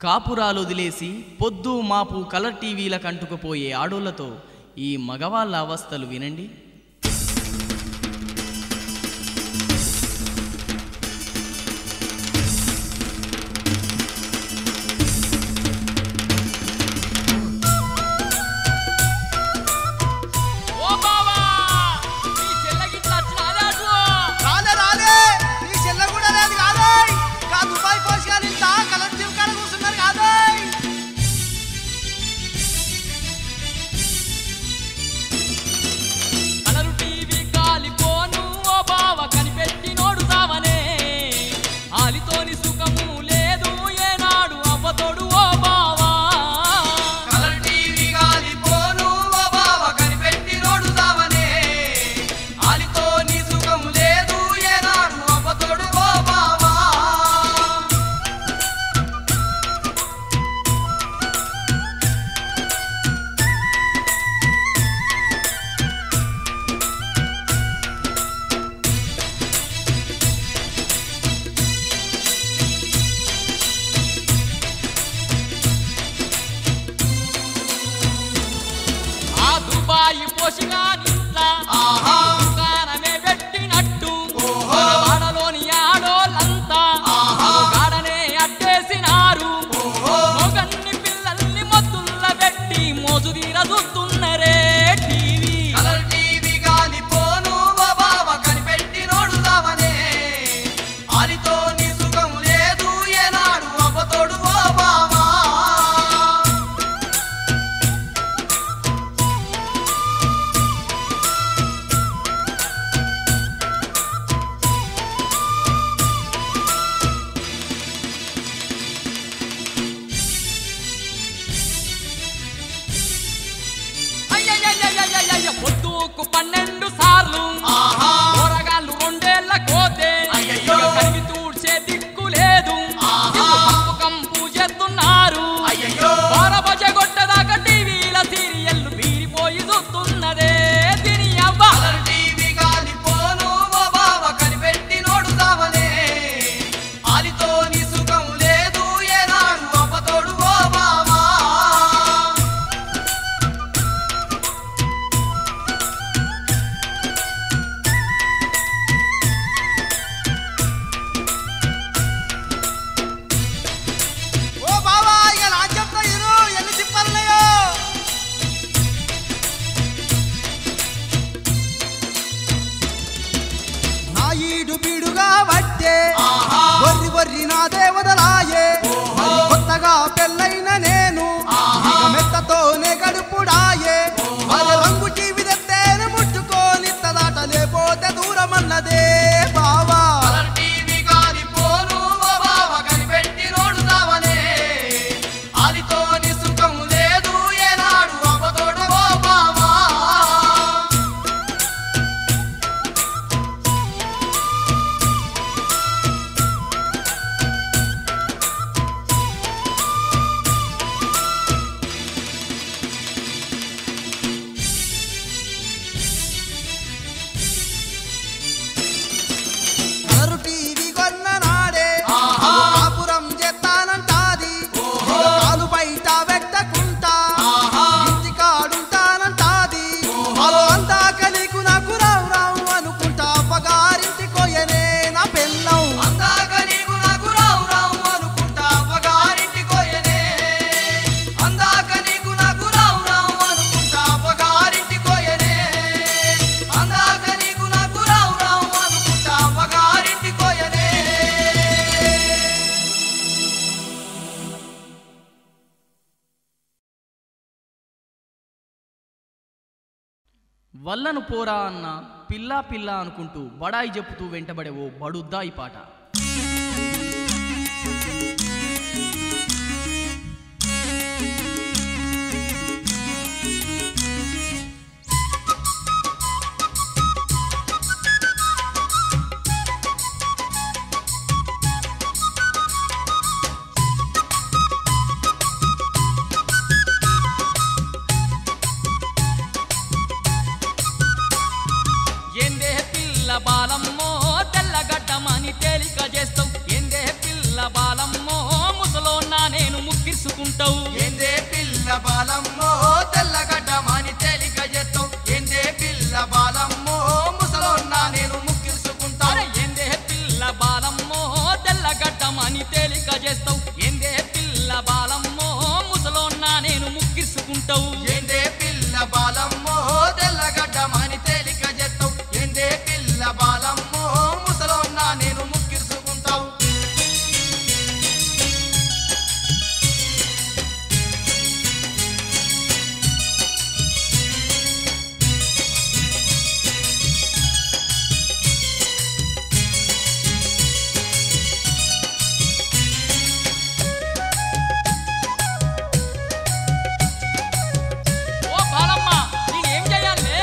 కాపురాలు వదిలేసి పొద్దు మాపు కలర్ టీవీల కంటుకుపోయే ఆడోళ్లతో ఈ మగవాళ్ళ అవస్థలు వినండి ఓ బావా నీ చెల్లగిట్ల వచ్చినాదే అటు రాలే రాలే నీ చెల్ల కూడా లేదు కాదే కా దుబాయ్ పోసి కానీ ఇంత కలర్ టీవీ కాడ కూర్చున్నారు కాదే కలరు టీవీ కాలిపోను ఓ బావ కనిపెట్టినోడు సావనే ఆలితోని సుఖము లేదు ఏనాడు అవ్వతోడు ఓ బావా కలర్ టీవీ గాలిపోను ఓ బావ కనిపెట్టి రోడ్డు సావనే ఆలితో నీ సుఖం లేదు ఏనాడు అవ్వతోడు ఓ బావా ఆ దుబాయి పోషిగా నిట్లా ఆహా. దుకాణమే పెట్టినట్టు ఓహో. వాడలోని ఆడోళ్ళంతా ఆహా. గాడనే అడ్డేసినారు ఓహో. మొగన్ని పిల్లల్ని మొత్తుల్ల పెట్టి మోజు తీర చూస్తున్నరే టీవీ కలర్ టీవీ గాలిపోను ఓ బావ కనిపెట్టి రోడ్డు సావనే ఆలితో నీ సుఖం లేదు ఏనాడు అవ్వతోడు ఓ బావా అయ్యయ్యయ్యయ్యయ్యయ్య, పొద్దుకు పన్నెండు సార్లు ఆహా. కూరగాళ్ళు రెండేళ్ల కోతే అయ్యయ్యో. ఇక కరిగి తూడ్చే దిక్కు లేదు ఆహా. ఇల్లు కంపు కంపు చేస్తున్నారు అయ్యయ్యో. బొజ కొట్టదాకా టీవీల సీరియల్ బీరిపోయి చూస్తున్నదే దీని అవ్వ కలర్ టీవీ గాలిపోను ఓ బావ కనిపెట్టి నోడు సావనే ఆలితో నీ సుఖం లేదు ఏనాడు అవ్వతోడు ఓ బావా ఓ బావా ఇక నా చెప్తా ఇరు ఎన్ని తిప్పాలన్నాయో నా ఈడు బీడుగా వట్టే బొర్రి బొర్రి నా దేవతలాయే మరి కొత్తగా పెళ్ళైన నేను ఇక మెత్తతోనే గడుపుడాయే మరి రంగు టీవీ తెత్తేను ముట్టుకోని తదాట లేపోతే దూరమన్నదే బావా టీవీ గాలిపోను ఓ బావ కనిపెట్టి రోడ్డు సావనే ఆదితో నీ సుఖం లేదు ఏనాడు అవ్వతోడు ఓ బావా కలరు టీవీ కొన్న నాడే కాపురం చేస్తానంటాది కాలు బయట పెట్టకుంటా ఇంటి కాడుంటానంటాది అలో అందాక నీకు నాకు రావు రావు అనుకుంటా పగారింటి కోయనే నా పెళ్ళం అందాక నీకు నాకు రావు రావు అనుకుంటా పగారింటి కోయనే అందాక నీకు నాకు రావు రావు అనుకుంటా పగారింటి కోయనే అందాక నీకు నాకు రావు రావు అనుకుంటా పగారింటి కోయనే వల్లను పోరా అన్న పిల్లా పిల్ల అనుకుంటూ బడాయి చెప్పుతూ వెంటబడే ఓ బడుద్దాయి పాట ఏందే పిల్ల బాలమ్మో తెల్లగడ్డమని తేలిక ముక్కిర్చుకుంటావు ఏందే పిల్ల బాలమ్మో తెల్లగడ్డమని తేలిక చేస్తావు ఏందే పిల్ల బాలమ్మో ముసలోన్నా నేను ముక్కిరుసుకుంటావు అరే ఏందే పిల్ల బాలమ్మో తెల్లగడ్డమని తేలిక చేస్తావు ఏందే పిల్ల బాలమ్మో ముసలోన్నా నేను ముక్కిర్చుకుంటావు ఏందే పిల్ల బాలమ్మో తెల్లగడ్డమని తేలిక చేస్తావు ఏందే పిల్ల బాలమ్మో ముసలోన్నా నేను ముక్కిరుసుకుంటావు ఓ బాలమ్మ నేనేం చేయాలి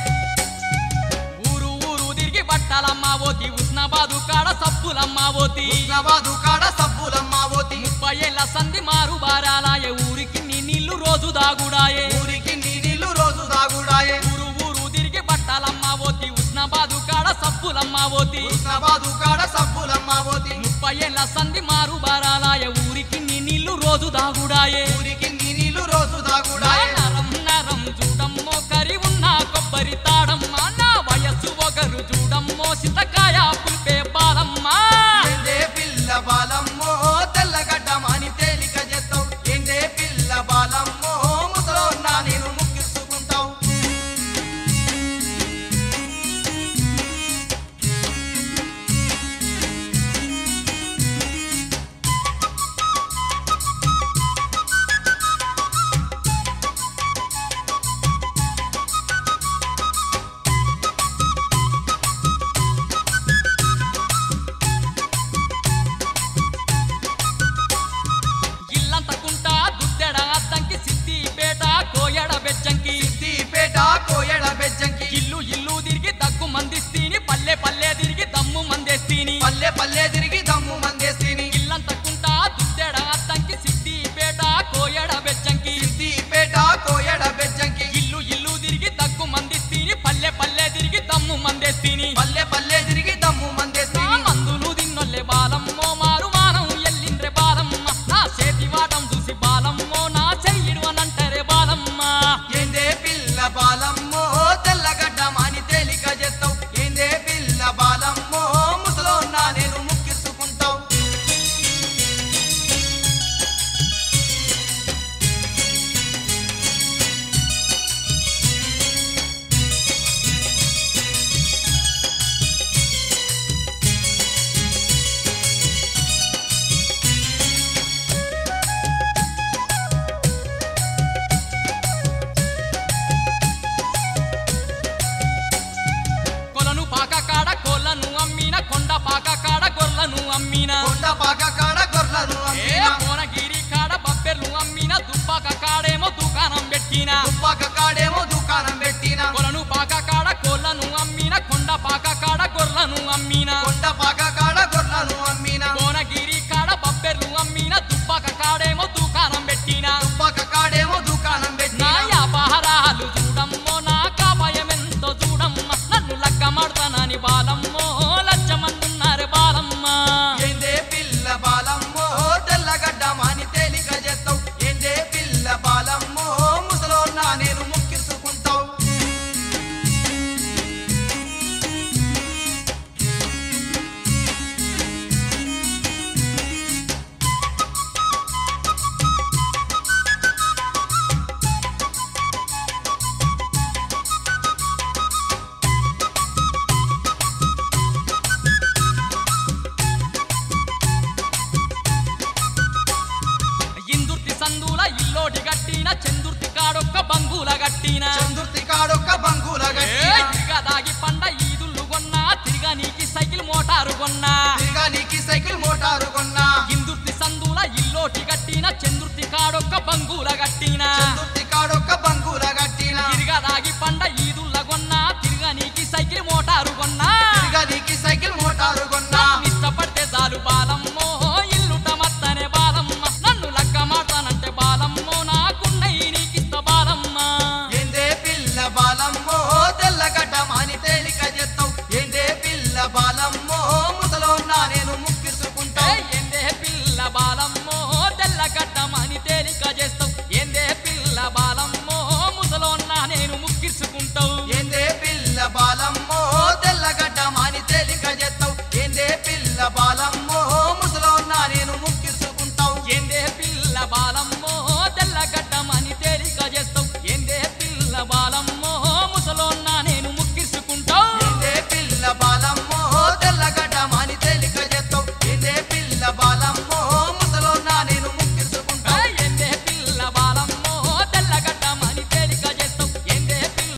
ఊరు ఊరు తిరిగి బట్టలమ్మ పోతి ఉస్నాబాదు కాడ సబ్బులమ్మ పోతి హుస్నాబాదు కాడ సబ్బులమ్మ ఓతి ముప్పై ఏళ్ళ సంధి మారు బారాలాయే ఊరికి నీ నీళ్లు రోజు దాగుడాయే ఊరికి నీ నీళ్లు రోజు దాగుడాయే ఊరు ఊరు తిరిగి బట్టలమ్మ పోతి ఉస్నాబాదు కాడ సబ్బులమ్మ పోతి హుస్నాబాదు కాడ సబ్బులమ్మ ఓతి ముప్పై ఏళ్ళ సంధి మారు బారాలాయే ఊరికి నీ నీళ్లు రోజు దాగుడాయే ఊరికి నీ నీళ్లు రోజు నా దాగుడాయే నరం నరం చూడమ్మో కరి ఉన్న కొబ్బరి తాడమ్మ నా వయస్సు ఒకరు చూడమ్మో సింతకాయ పులిపే బాలమ్మ ఏందే పిల్ల బాలమ్మో తెల్లగడ్డమని తేలిక చేస్తావు ఏందే పిల్ల బాలమ్మో ముసలోన్నా నేను ముక్కిరుసుకుంటావు ఇల్లంతకుంటా దుద్దెడ అద్దంకి సిద్దిపేట కోయడ బెజ్జంకి సిద్దిపేట కోయడ బెజ్జంకి ఇల్లు ఇల్లు తిరిగి దగ్గు మందిస్తీని పల్లె పల్లె తిరిగి దమ్ము మందేస్తీని పల్లె పల్లె తిరిగి దమ్ము మందేస్తీని ఇల్లంతకుంటా దుద్దెడ అద్దంకి సిద్దిపేట కోయడ బెజ్జంకి సిద్దిపేట కోయడ బెజ్జంకి ఇల్లు ఇల్లు తిరిగి దగ్గు మందిస్తీని పల్లె పల్లె తిరిగి దమ్ము మందేస్తీని పల్లె పల్లె తిరిగి దమ్ము నా మందేస్తీని మందులు తిన్నొల్లే బాలమ్మో మారు మానం ఎల్లిండ్రే బాలమ్మ నా చేతి వాటం చూసి బాలమ్మో నా చెయ్యిడు అనంటరే బాలమ్మ ఏందే పిల్ల బాలమ్మో తెల్లగడ్డమని తేలిక చేస్తావు ఏందే పిల్ల బాలమ్మో ముసలోన్నా నేను ముక్కిరుసుకుంటావు కొలను పాక కాడ కోళ్ళను అమ్మిన కొండ పాక కాడ గొర్లను అమ్మిన కొండ పాక కాడ గొర్రెలను ఏ అమ్మిన కోనగిరి కాడ బబ్బెర్లు అమ్మిన దుబ్బాక కాడేమో దుకాణం పెట్టిన తుప్పాక కాడేమో దుకాణం పెట్టిన కొలను పాక కాడ కోళ్ళను అమ్మిన కొండ పాక కాడ గొర్లను అమ్మిన కొండ పాక కాడ గొర్రెలను అమ్మిన కోనగిరి కాడ బబ్బెర్లు అమ్మిన దుబ్బాక కాడేమో దుకాణం పెట్టిన తుప్పాక కాడేమో దుకాణం నా పెట్టిన వ్యాపారాలు చూడమ్మో నా కాపాయమెంతో చూడమ్మ నన్ను లక్క మాడతానని బాలమ్మో లచ్చ మందున్నారు బాలమ్మ ఏందే పిల్ల బాలమ్మో తెల్లగడ్డమని తేలిక చేస్తావు ఏందే పిల్ల బాలమ్మో ముసలోన్నా నేను ముక్కిరుసుకుంటావు ఇందుర్తి సందుల ఇల్లోటి గట్టిన చందుర్తి కాడొక్క బంగుల గట్టిన చందుర్తి కాడొక్క బంగుల ఏ తిరగా దాగి పండ ఈదుళ్ళు కొన్నా తిరగా నీకి సైకిల్ మోటారు కొన్నా తిరిగా నీకి సైకిల్ మోటారు కొన్నా ఇందుర్తి సందుల ఇల్లోటి గట్టిన చంద్రుతి